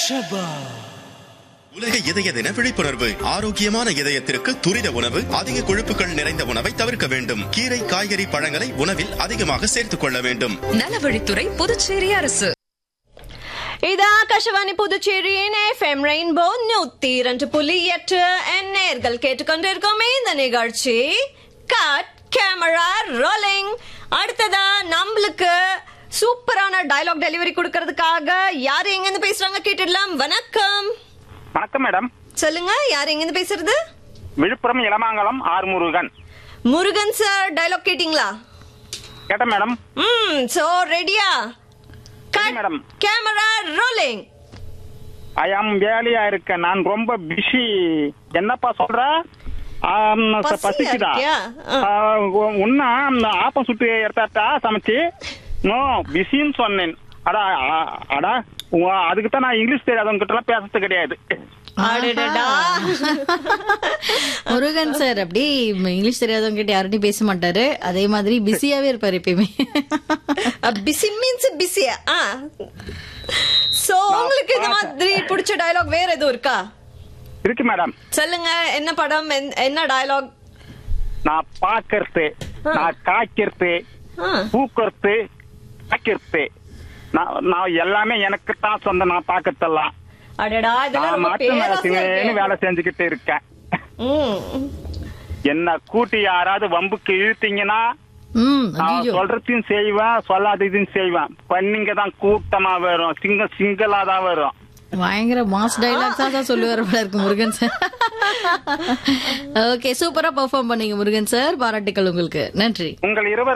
ஷபா உலக இதய தின விழிப்புணர்வு ஆரோக்கியமான இதயத்திற்கு துரித உணவு அதிக கொழுப்புகள் நிறைந்த உணவை தவிர்க்க வேண்டும் கீரை காய்கறி பழங்களை உணவில் அதிகமாக சேர்த்துக் கொள்ள வேண்டும் நலவழித்துறை புதுச்சேரி அரசு இது ஆகாஷவாணி புதுச்சேரியின் எஃப்எம் ரெயின்போ நூத்தி இரண்டு புள்ளி எட்டு என் நேர்கள் கேட்டுக்கொண்டிருக்கோமே இந்த நிகழ்ச்சி கட் கேமரா ரோலிங் அடுத்ததா நம்மளுக்கு சூப்பரான டயலாக் டெலிவரி கொடுக்கறதுக்காக யார் எங்க இருந்து பேசுறாங்க கேட்டுடலாம் வணக்கம் வணக்கம் மேடம் சொல்லுங்க யார் எங்க இருந்து பேசுறது Villupuram Ilamangalam R Murugan Murugan sir dialogue கேட்டிங்களா கேட்டேன் மேடம் ம் சோ ரெடியா சரி, madam. கேமரா ரோலிங் ஐ ஆம் வேலையா இருக்கேன் நான் ரொம்ப பிஸி என்னப்பா சொல்ற ஆம், ச- பசியா பசிக்குதா இருக்கியா? ஆ. உன்னா ஆப்பம் சுட்டு எடுத்தாட்டா சமைச்சு நோ பிஸின்னு சொன்னேன் அடா அ- அடா உ- அதுக்கு தான் நான் இங்கிலீஷ் தெரியாதவங்க கிட்ட எல்லாம் பேசுறது கிடையாது அடடடா முருகன் சார் அப்படி இங்கிலீஷ் தெரியாதவங்க கிட்ட யார்கிட்டயும் பேச மாட்டாரு அதே மாதிரி பிஸியாவே இருப்பாரு எப்பயுமே பிஸி மீன்ஸ் பிஸியா ஆ சோ உங்களுக்கு இந்த மாதிரி பிடிச்ச டயலாக் வேற எதுவும் இருக்கா இருக்கு மேடம் சொல்லுங்க என்ன படம் என்- என்ன டயலாக் நான் பாக்கறது நான் காய்க்கிறது ஆ. பூக்கறது காய்க்கிறது நான் நான் எல்லாமே எனக்கு தான் சொந்தம் நான் பாக்கறதெல்லாம் அடடா இதெல்லாம் நான் ரொம்ப மட்டும் பேராசையா வேலை இருக்கே. வேலை செஞ்சுக்கிட்டு இருக்கேன் ம். என்ன கூட்டி யாராவது வம்புக்கு இழுத்தீங்கன்னா ம் நான் ஐயோ சொல்றதையும் செய்வேன் சொல்லாததையும் செய்வேன் பண்ணிங்க தான் கூட்டமா வரும் சிங்க சிங்களா தான் வரும் பயங்கர மாஸ் டைலாக்ஸா தான் சொல்லுவார் போல இருக்கு முருகன் சார் ஓகே சூப்பரா பெர்ஃபார்ம் பண்ணீங்க முருகன் சார் பாராட்டுக்கள் உங்களுக்கு நன்றி உங்கள் இருவர்